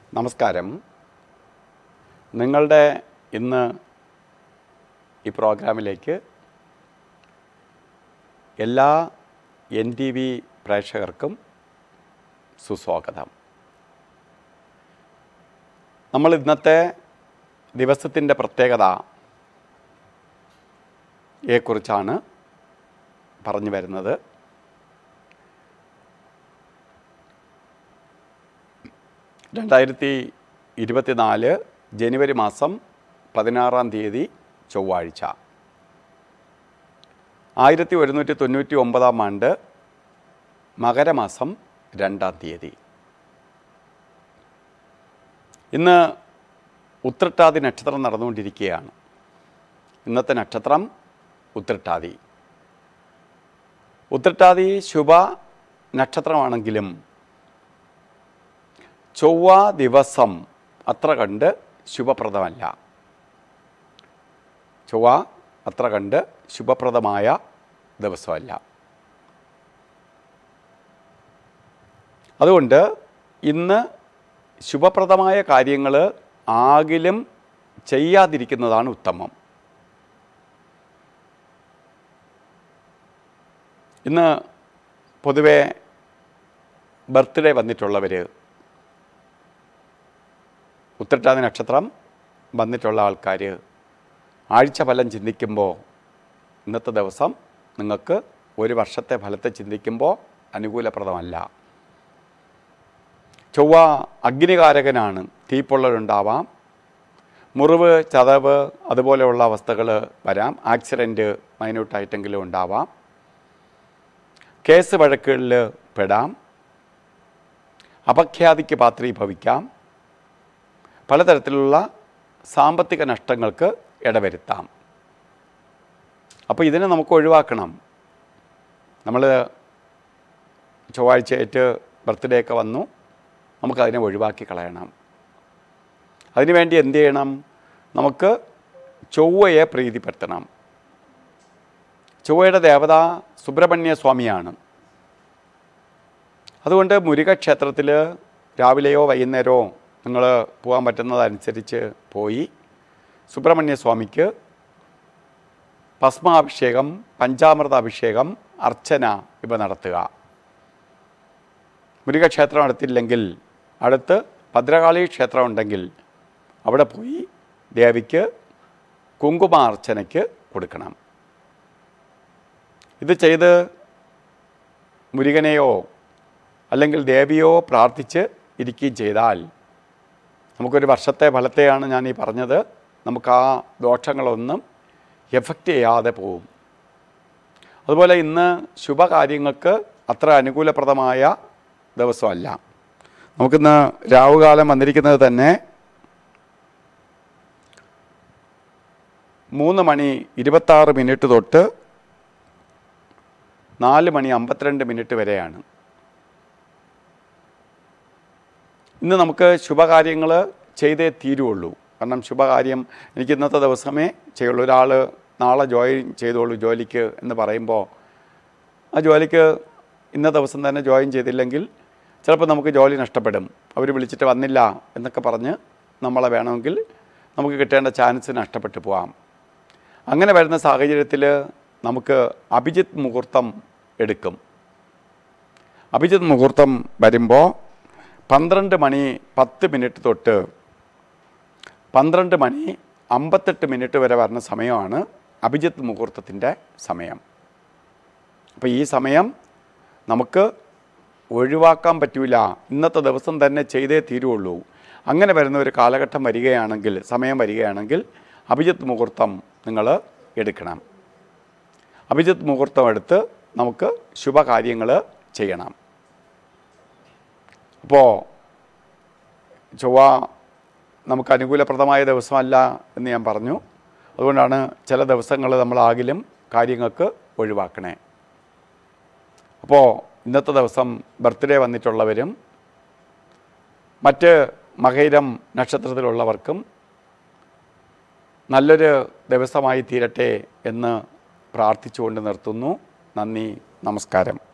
നമസ്കാരം നിങ്ങളുടെ ഇന്ന് ഈ പ്രോഗ്രാമിലേക്ക് എല്ലാ എൻ ടി വി പ്രേക്ഷകർക്കും സുസ്വാഗതം നമ്മൾ ഇന്നത്തെ ദിവസത്തിൻ്റെ പ്രത്യേകത യെക്കുറിച്ചാണ് പറഞ്ഞു വരുന്നത് രണ്ടായിരത്തി ഇരുപത്തിനാല് ജനുവരി മാസം പതിനാറാം തീയതി ചൊവ്വാഴ്ച ആയിരത്തി ഒരുന്നൂറ്റി തൊണ്ണൂറ്റി ഒമ്പതാം ആണ്ട് മകരമാസം രണ്ടാം തീയതി ഇന്ന് ഉത്രട്ടാതി നക്ഷത്രം നടന്നുകൊണ്ടിരിക്കുകയാണ് ഇന്നത്തെ നക്ഷത്രം ഉത്രട്ടാതി ഉത്രട്ടാതി ശുഭ നക്ഷത്രമാണെങ്കിലും ചൊവ്വ ദിവസം അത്ര കണ്ട് ശുഭപ്രദമല്ല ചൊവ്വ അത്ര കണ്ട് ശുഭപ്രദമായ ദിവസമല്ല അതുകൊണ്ട് ഇന്ന് ശുഭപ്രദമായ കാര്യങ്ങൾ ആകിലും ചെയ്യാതിരിക്കുന്നതാണ് ഉത്തമം ഇന്ന് പൊതുവെ ബർത്ത്ഡേ വന്നിട്ടുള്ളവർ ഉത്രട്ടാതി നക്ഷത്രം വന്നിട്ടുള്ള ആൾക്കാർ ആഴ്ച ഫലം ചിന്തിക്കുമ്പോൾ ഇന്നത്തെ ദിവസം നിങ്ങൾക്ക് ഒരു വർഷത്തെ ഫലത്തെ ചിന്തിക്കുമ്പോൾ അനുകൂലപ്രദമല്ല ചൊവ്വ അഗ്നികാരകനാണ് തീപ്പൊള്ളലുണ്ടാവാം മുറിവ് ചതവ് അതുപോലെയുള്ള അവസ്ഥകൾ വരാം ആക്സിഡൻറ്റ് മൈന്യൂട്ടായിട്ടെങ്കിലും ഉണ്ടാവാം കേസ് വഴക്കുകളിൽ പെടാം അപഖ്യാതിക്ക് പാത്രീഭവിക്കാം പലതരത്തിലുള്ള സാമ്പത്തിക നഷ്ടങ്ങൾക്ക് ഇടവരുത്താം അപ്പോൾ ഇതിനെ നമുക്ക് ഒഴിവാക്കണം നമ്മൾ ചൊവ്വാഴ്ചയായിട്ട് ബർത്ത്ഡേ ഒക്കെ വന്നു നമുക്കതിനെ ഒഴിവാക്കി കളയണം അതിനുവേണ്ടി എന്ത് ചെയ്യണം നമുക്ക് ചൊവ്വയെ പ്രീതിപ്പെടുത്തണം ചൊവ്വയുടെ ദേവത സുബ്രഹ്മണ്യ സ്വാമിയാണ് അതുകൊണ്ട് മുരുക ക്ഷേത്രത്തിൽ രാവിലെയോ വൈകുന്നേരമോ നിങ്ങൾ പോകാൻ പറ്റുന്നതനുസരിച്ച് പോയി സുബ്രഹ്മണ്യ സ്വാമിക്ക് ഭസ്മാഭിഷേകം പഞ്ചാമൃത അഭിഷേകം അർച്ചന ഇവ നടത്തുക മുരുകക്ഷേത്രം അടുത്തില്ലെങ്കിൽ അടുത്ത് ഭദ്രകാളി ക്ഷേത്രം ഉണ്ടെങ്കിൽ അവിടെ പോയി ദേവിക്ക് കുങ്കുമാർച്ചനയ്ക്ക് കൊടുക്കണം ഇത് ചെയ്ത് മുരുകനെയോ അല്ലെങ്കിൽ ദേവിയോ പ്രാർത്ഥിച്ച് ഇരിക്കുകയും ചെയ്താൽ നമുക്കൊരു വർഷത്തെ ഫലത്തെയാണ് ഞാൻ ഈ പറഞ്ഞത് നമുക്ക് ആ ദോഷങ്ങളൊന്നും എഫക്റ്റ് ചെയ്യാതെ പോവും അതുപോലെ ഇന്ന് ശുഭകാര്യങ്ങൾക്ക് അത്ര അനുകൂലപ്രദമായ ദിവസമല്ല നമുക്കിന്ന് രാവുകാലം വന്നിരിക്കുന്നത് തന്നെ മൂന്ന് മണി ഇരുപത്താറ് മിനിറ്റ് തൊട്ട് നാല് മണി അമ്പത്തിരണ്ട് മിനിറ്റ് വരെയാണ് ഇന്ന് നമുക്ക് ശുഭകാര്യങ്ങൾ ചെയ്തേ തീരുള്ളൂ കാരണം ശുഭകാര്യം എനിക്ക് ഇന്നത്തെ ദിവസമേ ചെയ്യുള്ളൂ ഒരാൾ നാളെ ജോയിൻ ചെയ്തോളൂ ജോലിക്ക് എന്ന് പറയുമ്പോൾ ആ ജോലിക്ക് ഇന്ന ദിവസം തന്നെ ജോയിൻ ചെയ്തില്ലെങ്കിൽ ചിലപ്പോൾ നമുക്ക് ജോലി നഷ്ടപ്പെടും അവർ വിളിച്ചിട്ട് വന്നില്ല എന്നൊക്കെ പറഞ്ഞ് നമ്മളെ വേണമെങ്കിൽ നമുക്ക് കിട്ടേണ്ട ചാൻസ് നഷ്ടപ്പെട്ടു പോവാം അങ്ങനെ വരുന്ന സാഹചര്യത്തിൽ നമുക്ക് അഭിജിത്ത് മുഹൂർത്തം എടുക്കും അഭിജിത്ത് മുഹൂർത്തം വരുമ്പോൾ പന്ത്രണ്ട് മണി പത്ത് മിനിറ്റ് തൊട്ട് പന്ത്രണ്ട് മണി അമ്പത്തെട്ട് മിനിറ്റ് വരെ വരുന്ന സമയമാണ് അഭിജിത്ത് മുഹൂർത്തത്തിൻ്റെ സമയം അപ്പോൾ ഈ സമയം നമുക്ക് ഒഴിവാക്കാൻ പറ്റില്ല ഇന്നത്തെ ദിവസം തന്നെ ചെയ്തേ തീരുള്ളൂ അങ്ങനെ വരുന്ന ഒരു കാലഘട്ടം വരികയാണെങ്കിൽ സമയം വരികയാണെങ്കിൽ അഭിജിത്ത് മുഹൂർത്തം നിങ്ങൾ എടുക്കണം അഭിജിത്ത് മുഹൂർത്തം എടുത്ത് നമുക്ക് ശുഭകാര്യങ്ങൾ ചെയ്യണം അപ്പോൾ ചൊവ്വ നമുക്ക് അനുകൂലപ്രദമായ ദിവസമല്ല എന്ന് ഞാൻ പറഞ്ഞു അതുകൊണ്ടാണ് ചില ദിവസങ്ങൾ നമ്മളാകിലും കാര്യങ്ങൾക്ക് ഒഴിവാക്കണേ അപ്പോൾ ഇന്നത്തെ ദിവസം ബർത്ത്ഡേ വന്നിട്ടുള്ളവരും മറ്റ് മകയിരം നക്ഷത്രത്തിലുള്ളവർക്കും നല്ലൊരു ദിവസമായി തീരട്ടെ എന്ന് പ്രാർത്ഥിച്ചുകൊണ്ട് നിർത്തുന്നു നന്ദി നമസ്കാരം